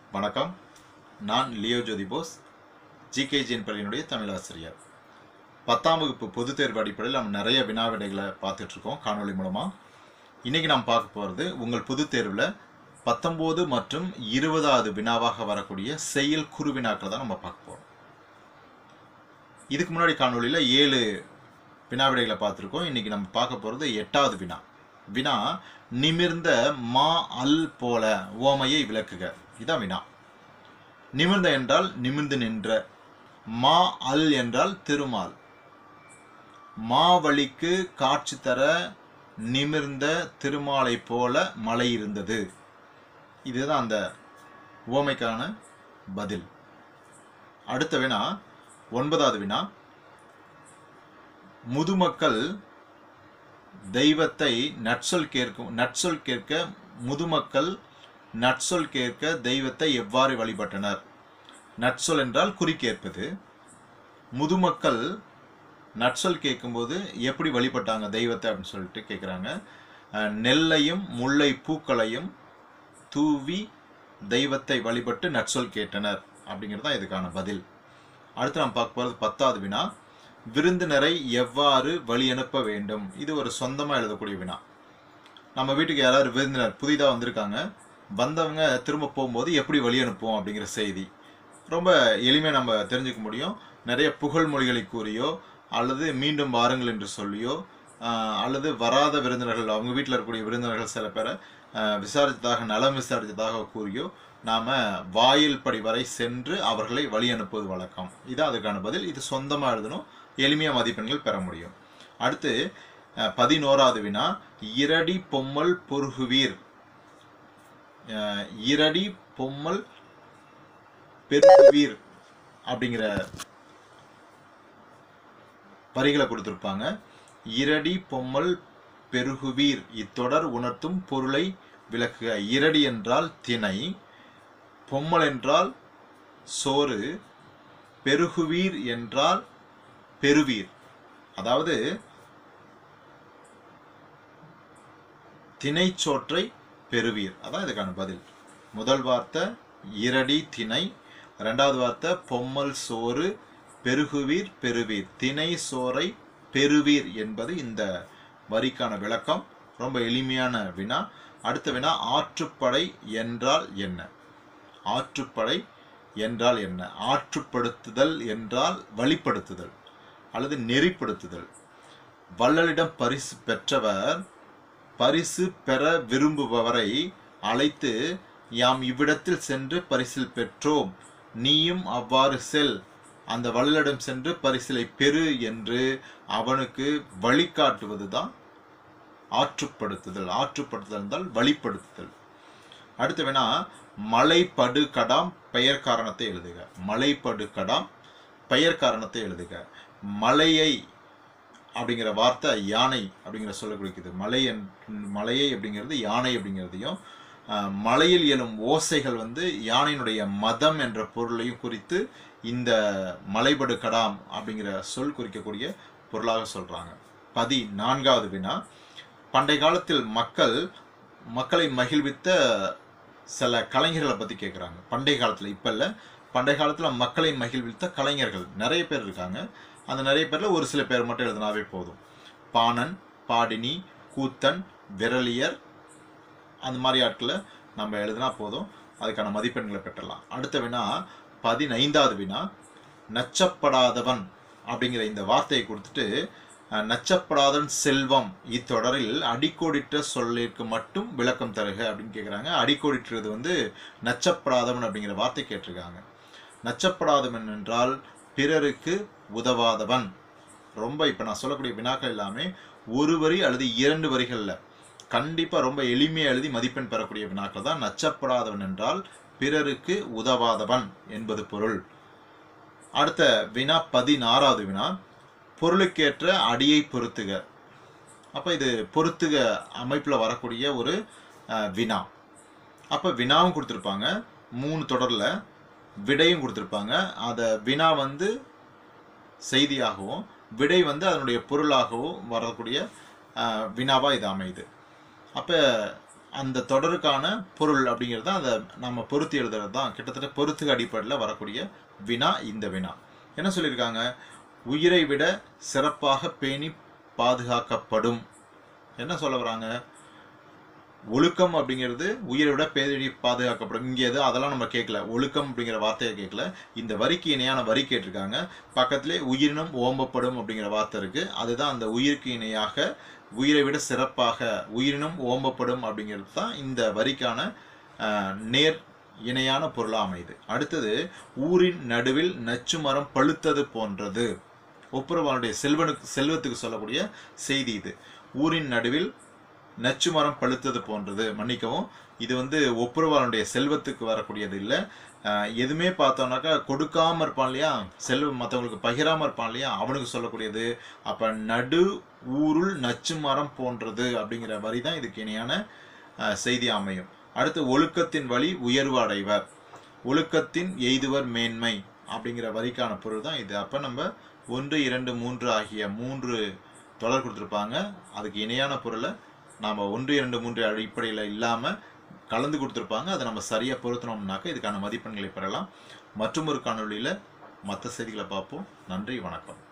வணக்கம் நான் லியோ ஜோதி போஸ் ஜிகேஜிஎன் பள்ளியினுடைய தமிழ் ஆசிரியர் பத்தாம் வகுப்பு பொதுத் தேர்வு அடிப்படையில் நம்ம நிறைய வினா விடைகளை பார்த்துட்டு இருக்கோம் காணொளி மூலமாக இன்னைக்கு நாம் பார்க்க போகிறது உங்கள் பொதுத் தேர்வில் பத்தொம்போது மற்றும் இருபதாவது வினாவாக வரக்கூடிய செயல் குறு வினாக்களை தான் நம்ம பார்க்க போகிறோம் இதுக்கு முன்னாடி காணொளியில் ஏழு வினா விடைகளை பார்த்துருக்கோம் இன்னைக்கு நம்ம பார்க்க போகிறது எட்டாவது வினா வினா நிமிர்ந்த மா அல் போல ஓமையை விளக்குக இதான் வினா நிமிர்ந்த என்றால் நிமிர்ந்து நின்ற மா அல் என்றால் திருமால் மாவழிக்கு காட்சி தர நிமிர்ந்த திருமாலை போல மலை இருந்தது இதுதான் அந்த உவமைக்கான பதில் அடுத்த வினா ஒன்பதாவது வினா முதுமக்கள் தெய்வத்தை நற்சொல் கேட்கும் நற்சொல் கேட்க முதுமக்கள் நற்சொல் கேட்க தெய்வத்தை எவ்வாறு வழிபட்டனர் நற்சொல் என்றால் குறிக்கேற்பது முதுமக்கள் நற்சொல் கேட்கும்போது எப்படி வழிபட்டாங்க தெய்வத்தை அப்படின்னு சொல்லிட்டு கேட்குறாங்க அஹ், நெல்லையும் முல்லை பூக்களையும் தூவி தெய்வத்தை வழிபட்டு நற்சொல் கேட்டனர் அப்படிங்கிறது தான் இதுக்கான பதில் அடுத்து நாம் பார்க்க போகிறது பத்தாவது வினா விருந்தினரை எவ்வாறு வழி அனுப்ப வேண்டும் இது ஒரு சொந்தமாக எழுதக்கூடிய வினா நம்ம வீட்டுக்கு யாராவது விருந்தினர் புதிதாக வந்திருக்காங்க வந்தவங்க திரும்ப போகும்போது எப்படி வழி அனுப்புவோம் அப்படிங்கிற செய்தி ரொம்ப எளிமையாக நம்ம தெரிஞ்சுக்க முடியும் நிறைய புகழ்மொழிகளை கூறியோ அல்லது மீண்டும் வாருங்கள் என்று சொல்லியோ ஆஹ், அல்லது வராத விருந்தினர்கள் அவங்க வீட்டில் இருக்கக்கூடிய விருந்தினர்கள் சில பேரை ஆஹ், விசாரித்ததாக நலம் விசாரித்ததாக கூறியோ நாம் வாயில் படி வரை சென்று அவர்களை வழி அனுப்புவது வழக்கம் இதான் அதுக்கான பதில் இது சொந்தமாக எழுதணும் எளிமையாக மதிப்பெண்கள் பெற முடியும் அடுத்து அஹ், பதினோராவது வினா இரடி பொம்மல் பொருகுவீர் அஹ், இரடி பொம்மல் பெருகுவீர் அப்படிங்கிற வரிகளை கொடுத்திருப்பாங்க இரடி பொம்மல் பெருகுவீர் இத்தொடர் உணர்த்தும் பொருளை விளக்குக இரடி என்றால் திணை பொம்மல் என்றால் சோறு பெருகுவீர் என்றால் பெறுவீர் அதாவது திணைச்சோற்றை பெறுவீர் அதான் இதுக்கான பதில் முதல் வார்த்தை இரடி திணை ரெண்டாவது வார்த்தை பொம்மல் சோறு பெருகுவீர் பெறுவீர் திணை சோறை பெறுவீர் என்பது இந்த வரிக்கான விளக்கம் ரொம்ப எளிமையான வினா அடுத்த வினா ஆற்றுப்படை என்றால் என்ன ஆற்றுப்படை என்றால் என்ன ஆற்றுப்படுத்துதல் என்றால் வழிப்படுத்துதல் அல்லது நெறிப்படுத்துதல் வள்ளலிடம் பரிசு பெற்றவர் பரிசு பெற விரும்புபவரை அழைத்து யாம் இவ்விடத்தில் சென்று பரிசில் பெற்றோம் நீயும் அவ்வாறு செல் அந்த வள்ளலிடம் சென்று பரிசிலை பெறு என்று அவனுக்கு வழிகாட்டுவது தான் ஆற்றுப்படுத்துதல் ஆற்றுப்படுத்துதல் என்றால் வழிப்படுத்துதல் அடுத்து வேணா மலைப்படு கடாம் பெயர் காரணத்தை எழுதுக மலைப்படு கடாம் பெயர் காரணத்தை எழுதுக மலையை அப்படிங்கிற வார்த்தை யானை அப்படிங்கிற சொல்ல குறிக்குது மலை என் மலையை அப்படிங்கிறது யானை அப்படிங்கிறதையும் ஆஹ், மலையில் எழும் ஓசைகள் வந்து யானையினுடைய மதம் என்ற பொருளையும் குறித்து இந்த மலைபடு கடாம் அப்படிங்கிற சொல் குறிக்கக்கூடிய பொருளாக சொல்றாங்க பதி நான்காவது வினா பண்டை காலத்தில் மக்கள் மக்களை மகிழ்வித்த சில கலைஞர்களை பற்றி கேட்குறாங்க பண்டைய காலத்தில் இப்போ இல்லை பண்டைய காலத்தில் மக்களை மகிழ்வித்த கலைஞர்கள் நிறைய பேர் இருக்காங்க அந்த நிறைய பேரில் ஒரு சில பேர் மட்டும் எழுதினாவே போதும் பாணன் பாடினி கூத்தன் விரலியர் அந்த மாதிரி ஆட்களை நம்ம எழுதினா போதும் அதுக்கான மதிப்பெண்களை பெற்றலாம் அடுத்த வினா பதினைந்தாவது வினா நச்சப்படாதவன் அப்படிங்கிற இந்த வார்த்தையை கொடுத்துட்டு அஹ், நச்சப்படாதவன் செல்வம் இத்தொடரில் அடிக்கோடிட்ட சொல்லிற்கு மட்டும் விளக்கம் தருக அப்படின்னு கேட்குறாங்க அடிக்கோடிட்டுறது வந்து நச்சப்படாதவன் அப்படிங்கிற வார்த்தை கேட்டிருக்காங்க நச்சப்படாதவன் என்றால் பிறருக்கு உதவாதவன் ரொம்ப இப்போ நான் சொல்லக்கூடிய வினாக்கள் எல்லாமே ஒரு வரி அல்லது இரண்டு வரிகளில் கண்டிப்பாக ரொம்ப எளிமையாக எழுதி மதிப்பெண் பெறக்கூடிய வினாக்கள் தான் நச்சப்படாதவன் என்றால் பிறருக்கு உதவாதவன் என்பது பொருள் அடுத்த வினா பதினாறாவது வினா பொருளுக்கேற்ற அடியை பொருத்துக அப்போ இது பொருத்துக அமைப்பில் வரக்கூடிய ஒரு அஹ், வினா அப்போ வினாவும் கொடுத்துருப்பாங்க மூணு தொடரில் விடையும் கொடுத்துருப்பாங்க அதை வினா வந்து செய்தியாகவும் விடை வந்து அதனுடைய பொருளாகவும் வரக்கூடிய வினாவாக இது அமையுது அப்போ அந்த தொடருக்கான பொருள் அப்படிங்கிறது தான் அதை நம்ம பொருத்தி எழுதுறது தான் கிட்டத்தட்ட பொருத்துக்கு அடிப்படையில் வரக்கூடிய வினா இந்த வினா என்ன சொல்லியிருக்காங்க உயிரை விட சிறப்பாக பேணி பாதுகாக்கப்படும் என்ன சொல்ல வராங்க ஒழுக்கம் அப்படிங்கிறது உயிரை விட பேதடி பாதுகாக்கப்படும் இங்கே எது அதெல்லாம் நம்ம கேட்கல ஒழுக்கம் அப்படிங்கிற வார்த்தையை கேட்கல இந்த வரிக்கு இணையான வரி கேட்டிருக்காங்க பக்கத்திலே உயிரினம் ஓம்பப்படும் அப்படிங்கிற வார்த்தை இருக்கு அதுதான் அந்த உயிருக்கு இணையாக உயிரை விட சிறப்பாக உயிரினம் ஓம்பப்படும் அப்படிங்கிறது தான் இந்த வரிக்கான ஆஹ், நேர் இணையான பொருளாக அமையுது அடுத்தது ஊரின் நடுவில் நச்சு மரம் பழுத்தது போன்றது ஒப்புரவாளுடைய செல்வனுக்கு செல்வத்துக்கு சொல்லக்கூடிய செய்தி இது ஊரின் நடுவில் நச்சு மரம் பழுத்தது போன்றது மன்னிக்கவும் இது வந்து ஒப்புரவாளனுடைய செல்வத்துக்கு வரக்கூடியது இல்லை எதுவுமே பார்த்தோம்னாக்கா கொடுக்காம இருப்பான் இல்லையா செல்வம் மற்றவங்களுக்கு பகிராம இருப்பான் இல்லையா அவனுக்கு சொல்லக்கூடியது அப்ப நடு ஊருள் நச்சு மரம் போன்றது அப்படிங்கிற வரி தான் இதுக்கு இணையான அஹ், செய்தி அமையும் அடுத்து ஒழுக்கத்தின் வழி உயர்வு அடைவர் ஒழுக்கத்தின் எய்துவர் மேன்மை அப்படிங்கிற வரிக்கான பொருள் தான் இது அப்ப நம்ம ஒன்று இரண்டு மூன்று ஆகிய மூன்று தொடர் கொடுத்துருப்பாங்க அதுக்கு இணையான பொருளை நாம் ஒன்று இரண்டு மூன்று அடிப்படையில் இல்லாமல் கலந்து கொடுத்துருப்பாங்க அதை நம்ம சரியாக பொருத்தினோம்னாக்க இதுக்கான மதிப்பெண்களை பெறலாம் மற்றும் ஒரு காணொளியில் மற்ற செய்திகளை பார்ப்போம் நன்றி வணக்கம்